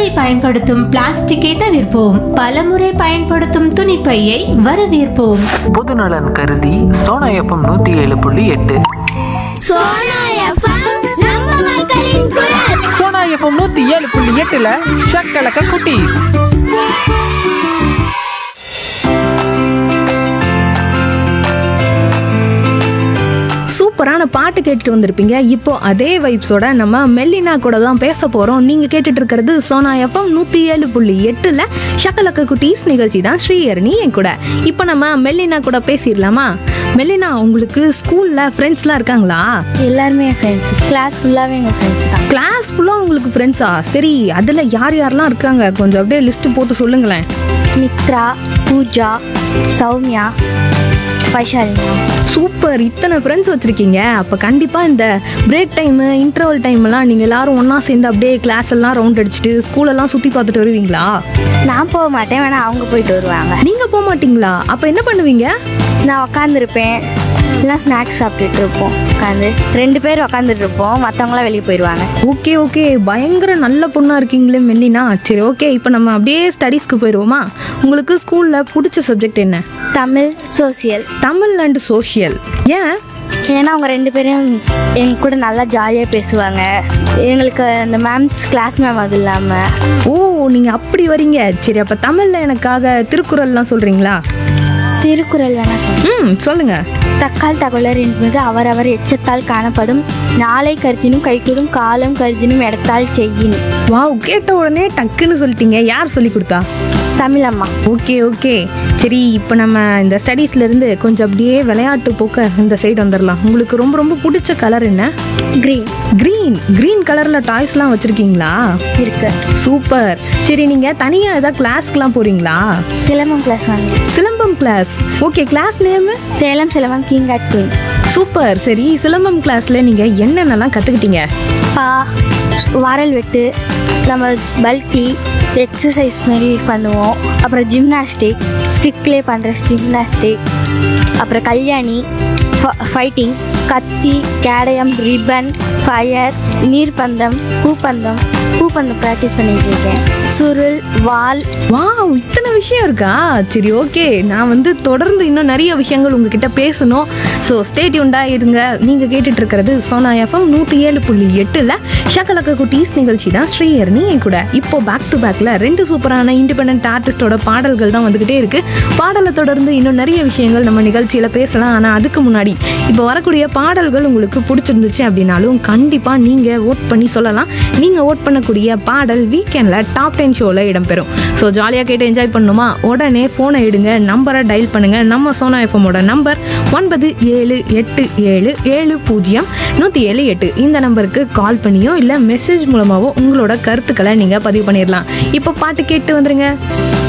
ஒருமுறை பயன்படுத்தும் பிளாஸ்டிக்கை தவிர்ப்போம் பலமுறை பயன்படுத்தும் துணிப்பையை வரவேற்போம் பொதுநலன் கருதி சோனா எஃப்எம் நூத்தி ஏழு புள்ளி எட்டு சோனா எஃப்எம் நம்ம மக்களின் குரல் சோனா எஃப்எம் நூத்தி ஏழு புள்ளி எட்டுல ஷக்கலக்க குட்டி சூப்பரான பாட்டு கேட்டுட்டு வந்திருப்பீங்க இப்போ அதே வைப்ஸோட நம்ம மெல்லினா கூட தான் பேச போறோம் நீங்க கேட்டுட்டு இருக்கிறது சோனா எஃப்எம் நூத்தி ஏழு புள்ளி எட்டுல ஷக்கலக்க குட்டீஸ் நிகழ்ச்சி தான் ஸ்ரீஹரணி என் கூட இப்போ நம்ம மெல்லினா கூட பேசிடலாமா மெல்லினா உங்களுக்கு ஸ்கூல்ல ஃப்ரெண்ட்ஸ்லாம் இருக்காங்களா எல்லாருமே என் ஃப்ரெண்ட்ஸ் கிளாஸ் ஃபுல்லாகவே எங்கள் ஃப்ரெண்ட்ஸ் தான் கிளாஸ் ஃபுல்லா உங்களுக்கு ஃப்ரெண்ட்ஸா சரி அதுல யார் யாரெல்லாம் இருக்காங்க கொஞ்சம் அப்படியே லிஸ்ட் போட்டு சொல்லுங்களேன் மித்ரா பூஜா சௌமியா வைஷாலினி சூப்பர் இத்தனை ஃப்ரெண்ட்ஸ் வச்சிருக்கீங்க அப்போ கண்டிப்பாக இந்த பிரேக் டைமு இன்டர்வல் டைம்லாம் நீங்கள் எல்லாரும் ஒன்றா சேர்ந்து அப்படியே கிளாஸ் எல்லாம் ரவுண்ட் அடிச்சுட்டு ஸ்கூலெல்லாம் சுற்றி பார்த்துட்டு வருவீங்களா நான் போக மாட்டேன் வேணா அவங்க போயிட்டு வருவாங்க நீங்கள் போக மாட்டீங்களா அப்போ என்ன பண்ணுவீங்க நான் உக்காந்துருப்பேன் இல்லைனா ஸ்நாக்ஸ் சாப்பிட்டுட்டு இருப்போம் உட்காந்து ரெண்டு பேர் உக்காந்துட்டு இருப்போம் மற்றவங்களாம் வெளியே போயிடுவாங்க ஓகே ஓகே பயங்கர நல்ல பொண்ணாக இருக்கீங்களே மெல்லினா சரி ஓகே இப்போ நம்ம அப்படியே ஸ்டடீஸ்க்கு போயிடுவோமா உங்களுக்கு ஸ்கூலில் பிடிச்ச சப்ஜெக்ட் என்ன Tamil social Tamil and social ஏன் ஏன்னா அவங்க ரெண்டு பேரும் எங்க கூட நல்லா ஜாலியாக பேசுவாங்க எங்களுக்கு அந்த மேம்ஸ் கிளாஸ் மேம் அது இல்லாமல் ஓ நீங்கள் அப்படி வரீங்க சரி அப்போ தமிழில் எனக்காக திருக்குறள்லாம் சொல்கிறீங்களா திருக்குறள் வேணா சொல்றேன். ம் சொல்லுங்கள் தக்கால் தகவலர் என்பது அவரவர் எச்சத்தால் காணப்படும் நாளை கருத்தினும் கைகூடும் காலம் கருத்தினும் இடத்தால் செய்யின் வாவ் கேட்ட உடனே டக்குன்னு சொல்லிட்டீங்க யார் சொல்லி கொடுத்தா தமிழம்மா ஓகே ஓகே சரி இப்போ நம்ம இந்த ஸ்டடீஸ்ல இருந்து கொஞ்சம் அப்படியே விளையாட்டு போக்க இந்த சைடு வந்துடலாம் உங்களுக்கு ரொம்ப ரொம்ப பிடிச்ச கலர் என்ன கிரீன் க்ரீன் க்ரீன் கலர்ல டாய்ஸ்லாம் வச்சிருக்கீங்களா இருக்கு சூப்பர் சரி நீங்க தனியா ஏதாவது கிளாஸ்க்குலாம் போறீங்களா சிலம்பம் கிளாஸ் வந்து silambam class okay class name Salem Silambam king and queen super சரி சிலம்பம் கிளாஸ்ல நீங்க என்னென்னலாம் கத்துக்கிட்டீங்க பா வாரல் வெட்டு நம்ம பல்கி எக்ஸசைஸ் மாரி பண்ணுவோம் அப்புறம் ஜிம்னாஸ்டிக் ஸ்டிக்லேயே பண்ணுற ஜிம்னாஸ்டிக் அப்புறம் கல்யாணி ஃபைட்டிங் கத்தி கேடயம் ரிப்பன் ஃபயர் நீர்பந்தம் பூப்பந்தம் பூப்பந்தம் ப்ராக்டிஸ் பண்ணிட்டு இருக்கேன் சுருள் வால் வாவ் இத்தனை விஷயம் இருக்கா சரி ஓகே நான் வந்து தொடர்ந்து இன்னும் நிறைய விஷயங்கள் உங்ககிட்ட பேசணும் ஸோ ஸ்டேட்யூண்டா இருங்க நீங்க கேட்டுட்டு இருக்கிறது சோனா எஃப்எம் நூற்றி ஏழு புள்ளி எட்டுல ஷக்கலக்க குட்டீஸ் நிகழ்ச்சி தான் ஸ்ரீஹரணி என் கூட இப்போ பேக் டு பேக்ல ரெண்டு சூப்பரான இண்டிபெண்ட் ஆர்டிஸ்டோட பாடல்கள் தான் வந்துகிட்டே இருக்கு பாடலை தொடர்ந்து இன்னும் நிறைய விஷயங்கள் நம்ம நிகழ்ச்சியில பேசலாம் ஆனால் அதுக்கு முன்னாடி இப்போ வரக்கூடிய பாடல்கள் உங்களுக்கு பிடிச்சிருந்துச்சு அப்படின்னாலும் கண்டிப்பா நீங்க ஓட் பண்ணி சொல்லலாம் நீங்க ஓட் பண்ணக்கூடிய பாடல் வீக்கெண்ட்ல டாப் டென் ஷோல இடம்பெறும் ஸோ ஜாலியாக கேட்டு என்ஜாய் பண்ணணுமா உடனே ஃபோனை எடுங்க நம்பரை டயல் பண்ணுங்க நம்ம சோனா எஃப்எம்மோட நம்பர் ஒன்பது ஏழு எட்டு ஏழு ஏழு பூஜ்ஜியம் நூற்றி ஏழு எட்டு இந்த நம்பருக்கு கால் பண்ணியோ இல்லை மெசேஜ் மூலமாவோ உங்களோட கருத்துக்களை நீங்கள் பதிவு பண்ணிடலாம் இப்போ பாட்டு கேட்டு வந்துருங்க